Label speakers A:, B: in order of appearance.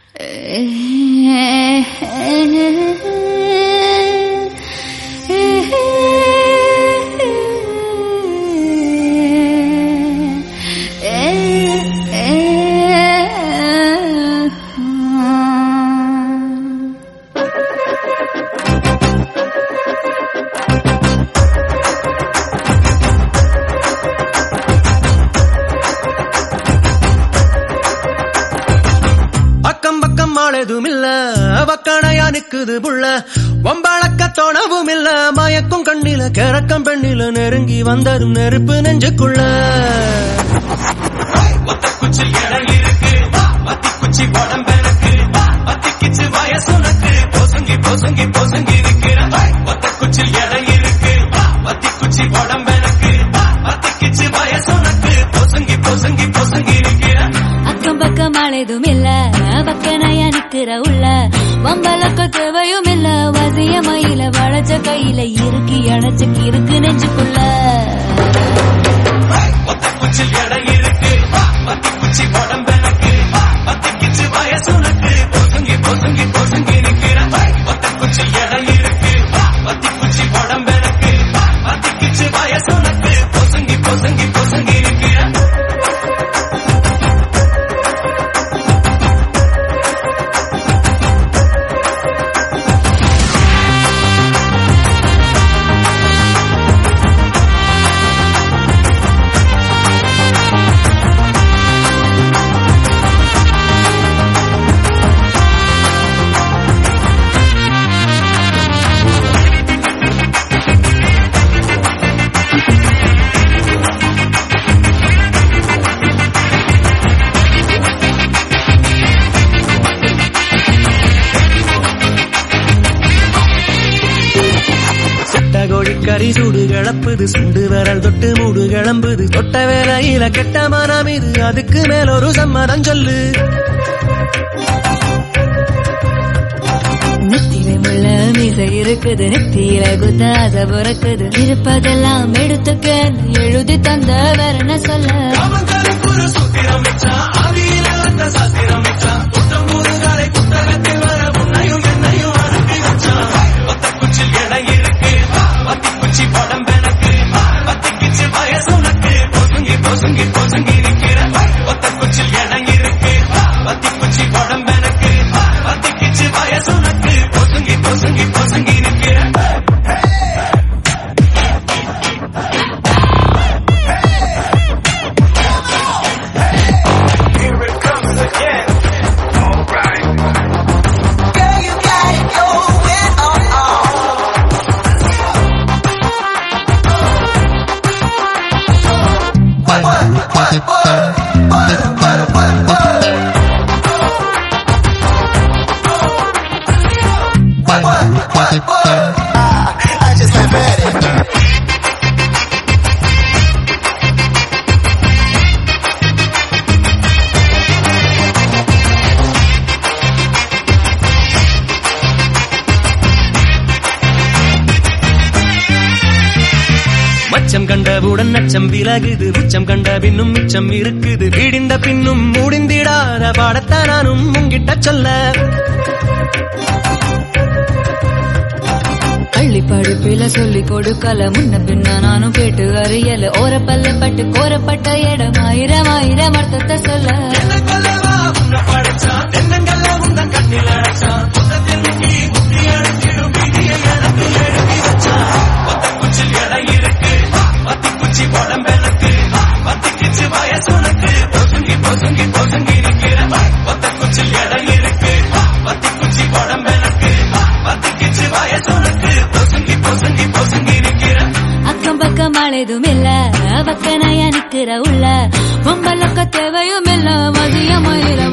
A: அக்கம் பக்கம் ஆளதும் இல்ல வக்கணையா நிக்குது புள்ள வம்பளக்க தோணவும் இல்ல மயக்கும் கண்ணில கிறக்கம் பெண்ணில நெருங்கி வந்ததும் நெருப்பு நெஞ்சுக்குள்ள குச்சி இடம் இருக்கு பத்தி குச்சி உடம்பு எனக்கு பத்தி கிச்சு வயசு உனக்கு பொசுங்கி பொசுங்கி பொசுங்கி இருக்கிற ஒத்த குச்சி இடம் இருக்கு பத்தி குச்சி உடம்பு எனக்கு பத்தி கிச்சு வயசு உனக்கு பொசுங்கி பொசுங்கி பொசுங்கி இருக்கிற
B: அக்கம் பக்கம் அழைதும் இல்ல பக்கனையா நிக்கிற உள்ள வம்பலக்க தேவையும் இல்ல வசிய மயில வளைச்ச கையில இறுக்கி அணைச்சு இருக்கு நெஞ்சுக்குள்ள
A: ஒத்த குச்சி இடம் இருக்கு பத்தி குச்சி உடம்பு எனக்கு பத்தி கிச்சு வயசு உனக்கு பொசுங்கி பொசுங்கி பொசுங்கி இருக்கிற ஒத்த குச்சி இடம் இருக்கு பத்தி குச்சி உடம்பு எனக்கு பத்தி கிச்சு வயசு உனக்கு பொசுங்கி பொசுங்கி பொசுங்கி இருக்கிற சுட்ட கோழிக்கறி சூடு கிளப்புது சுண்டு விரல் தொட்டு மூடு கிளம்புது தொட்ட வேலையில கெட்ட மனம் இது அதுக்கு மேல ஒரு சம்மதம் சொல்லு
B: நெத்தியில முள்ள மீசை இருக்குது நெத்தியில குத்தாத பிறக்குது இருப்பதெல்லாம் எடுத்துக்க எழுதி தந்த வேற என்ன சொல்ல
A: பொசுங்கி பொசுங்கி இருக்கிற ஒத்த குச்சில் இடம் இருக்கு பத்தி குச்சி உடம்பு எனக்கு பத்தி கிச்சு வயசு உனக்கு பொசுங்கி பொசுங்கி பொசுங்கி இருக்கிற
C: I just ain't ready.
A: மச்சம் கண்டவுடன் நச்சம் விலகுது உச்சம் கண்ட பின்னும் மிச்சம் இருக்குது விடிந்த பின்னும் முடிந்திடாத பாடத்தை நானும் உங்கிட்ட சொல்ல
B: பள்ளி படிப்பில சொல்லி கொடுக்கல முன்ன பின்ன நானும் கேட்டு அறியல ஓரப்பல்ல பட்டு கோரப்பட்ட இடம் ஆயிரம் ஆயிரம் அர்த்தத்தை சொல்ல அக்கம் பக்கம் அழைதும் இல்ல பக்கனையா நிக்கிற உள்ள பொம்பலக்க தேவையும் இல்ல மதிய மயில